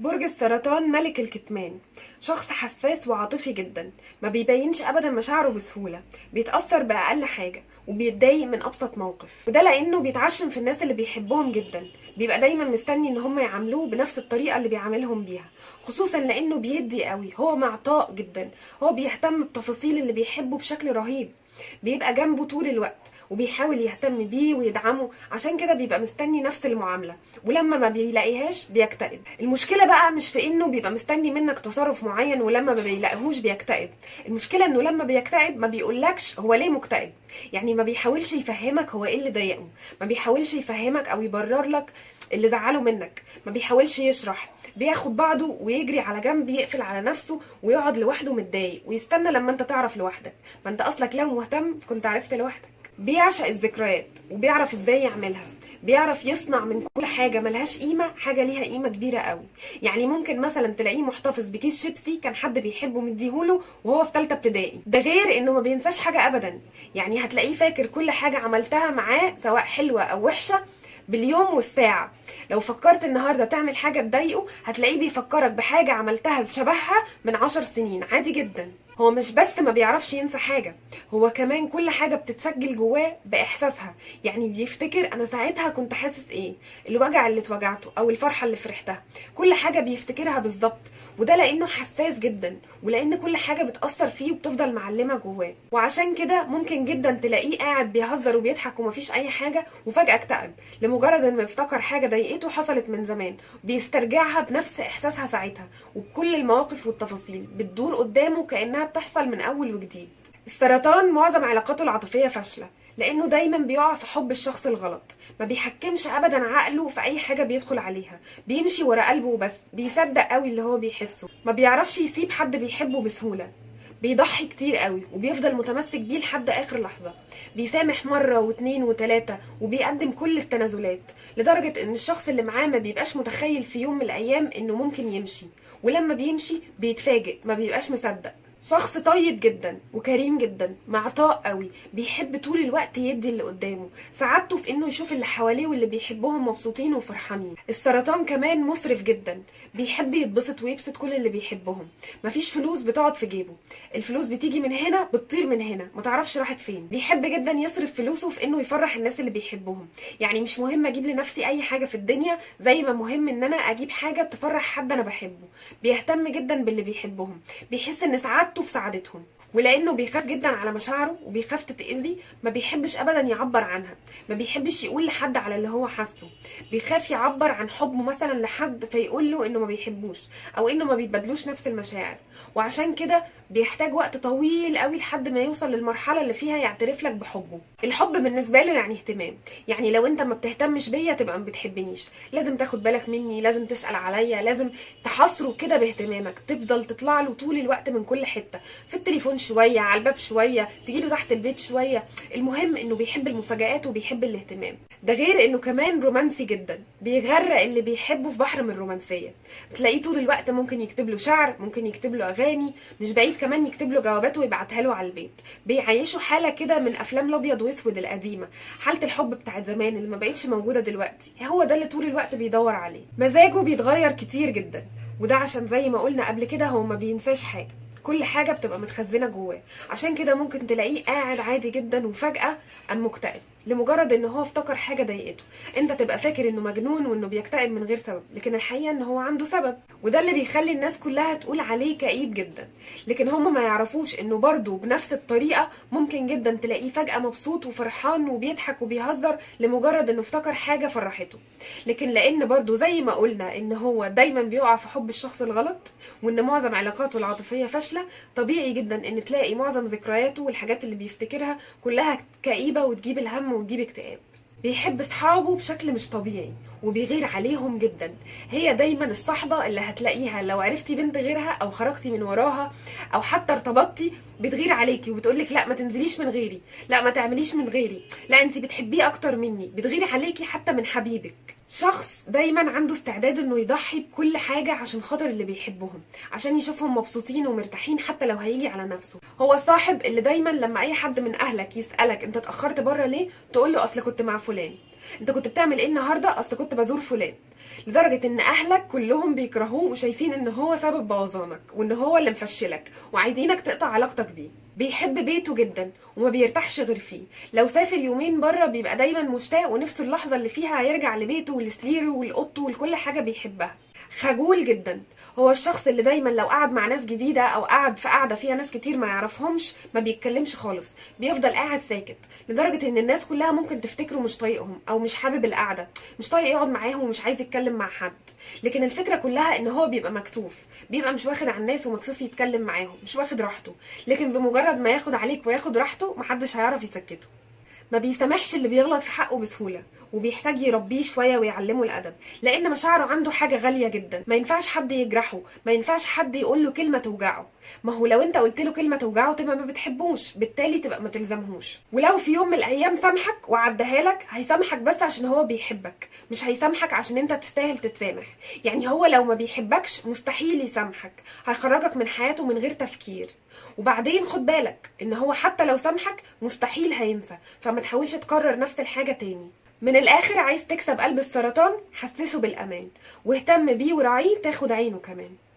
برج السرطان ملك الكتمان شخص حساس وعاطفي جدا ما بيبينش ابدا مشاعره بسهوله بيتاثر باقل حاجه وبيتضايق من ابسط موقف وده لانه بيتعشم في الناس اللي بيحبهم جدا بيبقى دايما مستني ان هم يعاملوه بنفس الطريقه اللي بيعاملهم بيها خصوصا لانه بيدي قوي هو معطاء جدا هو بيهتم بتفاصيل اللي بيحبه بشكل رهيب بيبقى جنبه طول الوقت وبيحاول يهتم بيه ويدعمه عشان كده بيبقى مستني نفس المعاملة ولما ما بيلاقيهاش بيكتئب المشكلة بقى مش في انه بيبقى مستني منك تصرف معين ولما ما بيلاقيهوش بيكتئب المشكلة انه لما بيكتئب ما بيقولكش هو ليه مكتئب يعني ما بيحاولش يفهمك هو ايه اللي ضايقه ما بيحاولش يفهمك او يبرر لك اللي زعله منك ما بيحاولش يشرح بياخد بعضه ويجري على جنب يقفل على نفسه ويقعد لوحده متضايق ويستنى لما انت تعرف لوحدك ما انت اصلك لو مهتم كنت عرفت لوحدك بيعشق الذكريات وبيعرف ازاي يعملها بيعرف يصنع من كل حاجه ملهاش قيمه حاجه ليها قيمه كبيره قوي يعني ممكن مثلا تلاقيه محتفظ بكيس شيبسي كان حد بيحبه مديهوله وهو في ثالثه ابتدائي ده غير انه ما بينساش حاجه ابدا يعني هتلاقيه فاكر كل حاجه عملتها معاه سواء حلوه او وحشه باليوم والساعة لو فكرت النهاردة تعمل حاجة تضايقه هتلاقيه بيفكرك بحاجة عملتها شبهها من عشر سنين عادي جدا هو مش بس ما بيعرفش ينسى حاجة هو كمان كل حاجة بتتسجل جواه بإحساسها يعني بيفتكر أنا ساعتها كنت حاسس إيه الوجع اللي اتوجعته أو الفرحة اللي فرحتها كل حاجة بيفتكرها بالظبط وده لأنه حساس جدا ولأن كل حاجة بتأثر فيه وبتفضل معلمة جواه وعشان كده ممكن جدا تلاقيه قاعد بيهزر وبيضحك ومفيش أي حاجة وفجأة اكتئب لمجرد إنه يفتكر حاجة ضايقته حصلت من زمان بيسترجعها بنفس إحساسها ساعتها وبكل المواقف والتفاصيل بتدور قدامه كأنها بتحصل من أول وجديد السرطان معظم علاقاته العاطفية فاشلة لانه دايما بيقع في حب الشخص الغلط ما بيحكمش ابدا عقله في اي حاجه بيدخل عليها بيمشي ورا قلبه وبس بيصدق قوي اللي هو بيحسه ما بيعرفش يسيب حد بيحبه بسهوله بيضحي كتير قوي وبيفضل متمسك بيه لحد اخر لحظه بيسامح مره واتنين وتلاته وبيقدم كل التنازلات لدرجه ان الشخص اللي معاه ما بيبقاش متخيل في يوم من الايام انه ممكن يمشي ولما بيمشي بيتفاجئ ما بيبقاش مصدق شخص طيب جدا وكريم جدا معطاء قوي بيحب طول الوقت يدي اللي قدامه سعادته في انه يشوف اللي حواليه واللي بيحبهم مبسوطين وفرحانين السرطان كمان مسرف جدا بيحب يتبسط ويبسط كل اللي بيحبهم مفيش فلوس بتقعد في جيبه الفلوس بتيجي من هنا بتطير من هنا ما تعرفش راحت فين بيحب جدا يصرف فلوسه في انه يفرح الناس اللي بيحبهم يعني مش مهم اجيب لنفسي اي حاجه في الدنيا زي ما مهم ان انا اجيب حاجه تفرح حد انا بحبه بيهتم جدا باللي بيحبهم بيحس ان سعادته في سعادتهم ولانه بيخاف جدا على مشاعره وبيخاف تتاذي ما بيحبش ابدا يعبر عنها ما بيحبش يقول لحد على اللي هو حاسه بيخاف يعبر عن حبه مثلا لحد فيقول له انه ما بيحبوش او انه ما بيتبادلوش نفس المشاعر وعشان كده بيحتاج وقت طويل قوي لحد ما يوصل للمرحله اللي فيها يعترف لك بحبه الحب بالنسبه له يعني اهتمام يعني لو انت ما بتهتمش بيا تبقى ما بتحبنيش لازم تاخد بالك مني لازم تسال عليا لازم تحاصره كده باهتمامك تفضل تطلع له طول الوقت من كل حته في التليفون شويه على الباب شويه تجيله تحت البيت شويه المهم انه بيحب المفاجآت وبيحب الاهتمام ده غير انه كمان رومانسي جدا بيغرق اللي بيحبه في بحر من الرومانسيه تلاقيه طول الوقت ممكن يكتب له شعر ممكن يكتب له اغاني مش بعيد كمان يكتب له جوابات ويبعتها له على البيت بيعيشه حاله كده من افلام الابيض واسود القديمه حاله الحب بتاعت زمان اللي ما بقتش موجوده دلوقتي هو ده اللي طول الوقت بيدور عليه مزاجه بيتغير كتير جدا وده عشان زي ما قلنا قبل كده هو ما بينساش حاجه كل حاجة بتبقى متخزنة جواه عشان كده ممكن تلاقيه قاعد عادي جدا وفجأة قام مكتئب لمجرد ان هو افتكر حاجه ضايقته انت تبقى فاكر انه مجنون وانه بيكتئب من غير سبب لكن الحقيقه ان هو عنده سبب وده اللي بيخلي الناس كلها تقول عليه كئيب جدا لكن هم ما يعرفوش انه برضه بنفس الطريقه ممكن جدا تلاقيه فجاه مبسوط وفرحان وبيضحك وبيهزر لمجرد انه افتكر حاجه فرحته لكن لان برضه زي ما قلنا ان هو دايما بيقع في حب الشخص الغلط وان معظم علاقاته العاطفيه فاشله طبيعي جدا ان تلاقي معظم ذكرياته والحاجات اللي بيفتكرها كلها كئيبه وتجيب الهم وتجيب اكتئاب بيحب اصحابه بشكل مش طبيعي وبيغير عليهم جدا هي دايما الصحبة اللي هتلاقيها لو عرفتي بنت غيرها او خرجتي من وراها او حتى ارتبطتي بتغير عليكي وبتقولك لا ما تنزليش من غيري لا ما تعمليش من غيري لا انت بتحبيه اكتر مني بتغيري عليكي حتى من حبيبك شخص دايما عنده استعداد انه يضحي بكل حاجة عشان خاطر اللي بيحبهم عشان يشوفهم مبسوطين ومرتاحين حتى لو هيجي على نفسه هو الصاحب اللي دايما لما اي حد من اهلك يسألك انت اتأخرت بره ليه تقول له اصل كنت مع فلان انت كنت بتعمل ايه النهارده اصل كنت بزور فلان لدرجة ان اهلك كلهم بيكرهوه وشايفين ان هو سبب بوظانك وان هو اللي مفشلك وعايزينك تقطع علاقتك بيه بيحب بيته جدا وما بيرتاحش غير فيه لو سافر يومين بره بيبقى دايما مشتاق ونفسه اللحظة اللي فيها هيرجع لبيته ولسريره ولأوضته ولكل حاجة بيحبها خجول جدا هو الشخص اللي دايما لو قعد مع ناس جديدة او قعد في قعدة فيها ناس كتير ما يعرفهمش ما بيتكلمش خالص بيفضل قاعد ساكت لدرجة ان الناس كلها ممكن تفتكره مش طايقهم او مش حابب القعدة مش طايق يقعد معاهم ومش عايز يتكلم مع حد لكن الفكرة كلها ان هو بيبقى مكسوف بيبقى مش واخد على الناس ومكسوف يتكلم معاهم مش واخد راحته لكن بمجرد ما ياخد عليك وياخد راحته محدش هيعرف يسكته ما بيسامحش اللي بيغلط في حقه بسهوله وبيحتاج يربيه شويه ويعلمه الادب لان مشاعره عنده حاجه غاليه جدا ما ينفعش حد يجرحه ما ينفعش حد يقول له كلمه توجعه ما هو لو انت قلت له كلمه توجعه تبقى ما بتحبوش بالتالي تبقى ما تلزمهوش ولو في يوم من الايام سامحك وعدها لك هيسامحك بس عشان هو بيحبك مش هيسامحك عشان انت تستاهل تتسامح يعني هو لو ما بيحبكش مستحيل يسامحك هيخرجك من حياته من غير تفكير وبعدين خد بالك ان هو حتى لو سامحك مستحيل هينسى فما تحاولش تكرر نفس الحاجه تاني من الاخر عايز تكسب قلب السرطان حسسه بالامان واهتم بيه وراعيه تاخد عينه كمان